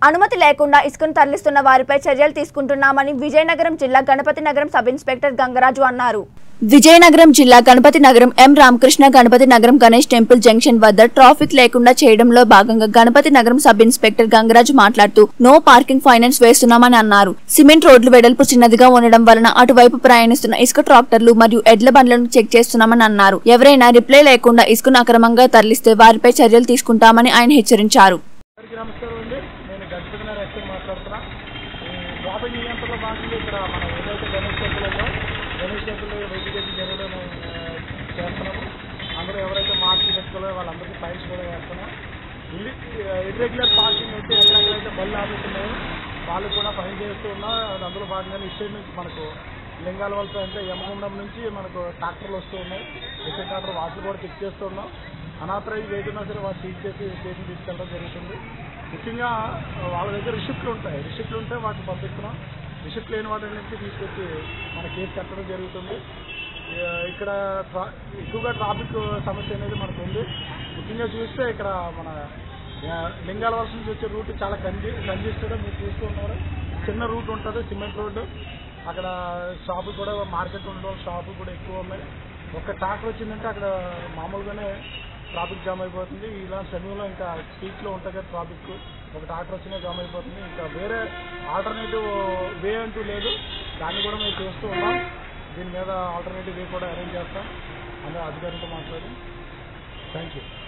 అనుమతి లేకుండా ఇసుకను తరలిస్తున్న వారిపై చర్యలు తీసుకుంటున్నామని విజయనగరం జిల్లా గణపతి నగరం సబ్ ఇన్స్పెక్టర్ గంగరాజు అన్నారు విజయనగరం జిల్లా గణపతి నగరం ఎం రామకృష్ణ గణపతి నగరం గణేష్ టెంపుల్ జంక్షన్ వద్ద ట్రాఫిక్ లేకుండా చేయడంలో భాగంగా గణపతి నగరం సబ్ ఇన్స్పెక్టర్ గంగరాజు మాట్లాడుతూ నో పార్కింగ్ ఫైనాన్స్ వేస్తున్నామని అన్నారు సిమెంట్ రోడ్లు వెడల్పు చిన్నదిగా ఉండడం వలన అటువైపు ప్రయాణిస్తున్న ఇసుక ట్రాక్టర్లు మరియు ఎడ్ల బండ్లను చెక్ చేస్తున్నామని అన్నారు ఎవరైనా రిప్లై లేకుండా ఇసుకను అక్రమంగా తరలిస్తే వారిపై చర్యలు తీసుకుంటామని ఆయన హెచ్చరించారు అందరికీ నమస్కారం అండి నేను గణపతి నగర్ ఎస్ఐ మాట్లాడుతున్నా ఈ ట్రాఫిక్ నియంత్రణలో భాగంగా ఇక్కడ మనం ఏదైతే గణేష్ టెంపుల్ ఉందో గణేష్ టెంపుల్ వెజిటేషన్ జరగడం చేస్తున్నాము అందరూ ఎవరైతే మార్క్స్ పెట్టుకోలేదో వాళ్ళందరికీ ఫైన్స్ కూడా వేస్తున్నాం ఇల్లి ఇర్రెగ్యులర్ పార్కింగ్ అయితే ఎక్కడెక్కడైతే బళ్ళు ఆపుతున్నాయో వాళ్ళు కూడా ఫైన్ చేస్తూ ఉన్నాం అది అందులో భాగంగానే ఇటు సైడ్ నుంచి మనకు లింగాల వలస అంటే యమగుండం నుంచి మనకు ట్రాక్టర్లు వస్తూ ఉన్నాయి ఎస్ఐ ట్రాక్టర్ వాటిని కూడా చెక్ చేస్తూ ఉన్నాం అనాథరైజ్ ఏదైనా సరే వాళ్ళు సీజ్ చేసి స్టేషన్ తీసుకెళ్ళడం జరుగుతుంది ముఖ్యంగా వాళ్ళ దగ్గర రిసిప్ట్లు ఉంటాయి రిసిప్ట్లు ఉంటే వాటిని పంపిస్తున్నాం రిసిప్ట్ లేని వాటిని తీసుకొచ్చి మన కేసు కట్టడం జరుగుతుంది ఆ, ఇక్కడ ట్రా ఎక్కువగా ట్రాఫిక్ సమస్య అనేది మనకు ఉంది ముఖ్యంగా చూస్తే ఇక్కడ మన ఆ, లింగాల వలస నుంచి వచ్చే రూట్ చాలా కంజి కంజెస్టెడ్ మీరు చూస్తూ ఉన్నారు చిన్న రూట్ ఉంటుంది సిమెంట్ రోడ్డు అక్కడ షాపు కూడా మార్కెట్ ఉండడం షాపు కూడా ఎక్కువ ఉన్నాయి ఒక ట్రాక్టర్ వచ్చిందంటే అక్కడ మామూలుగానే ట్రాఫిక్ జామ్ అయిపోతుంది ఇలాంటి సమయంలో ఇంకా స్ట్రీట్లో ఉంటుంది కదా ట్రాఫిక్ ఒక ట్రాక్టర్ వచ్చినా జామ్ అయిపోతుంది ఇంకా వేరే ఆల్టర్నేటివ్ వే అంటూ లేదు దాన్ని కూడా మేము చూస్తూ ఉన్నాం దీని మీద ఆల్టర్నేటివ్ వే కూడా అరేంజ్ చేస్తాం అందరూ అధికారులతో మాట్లాడి థ్యాంక్ యూ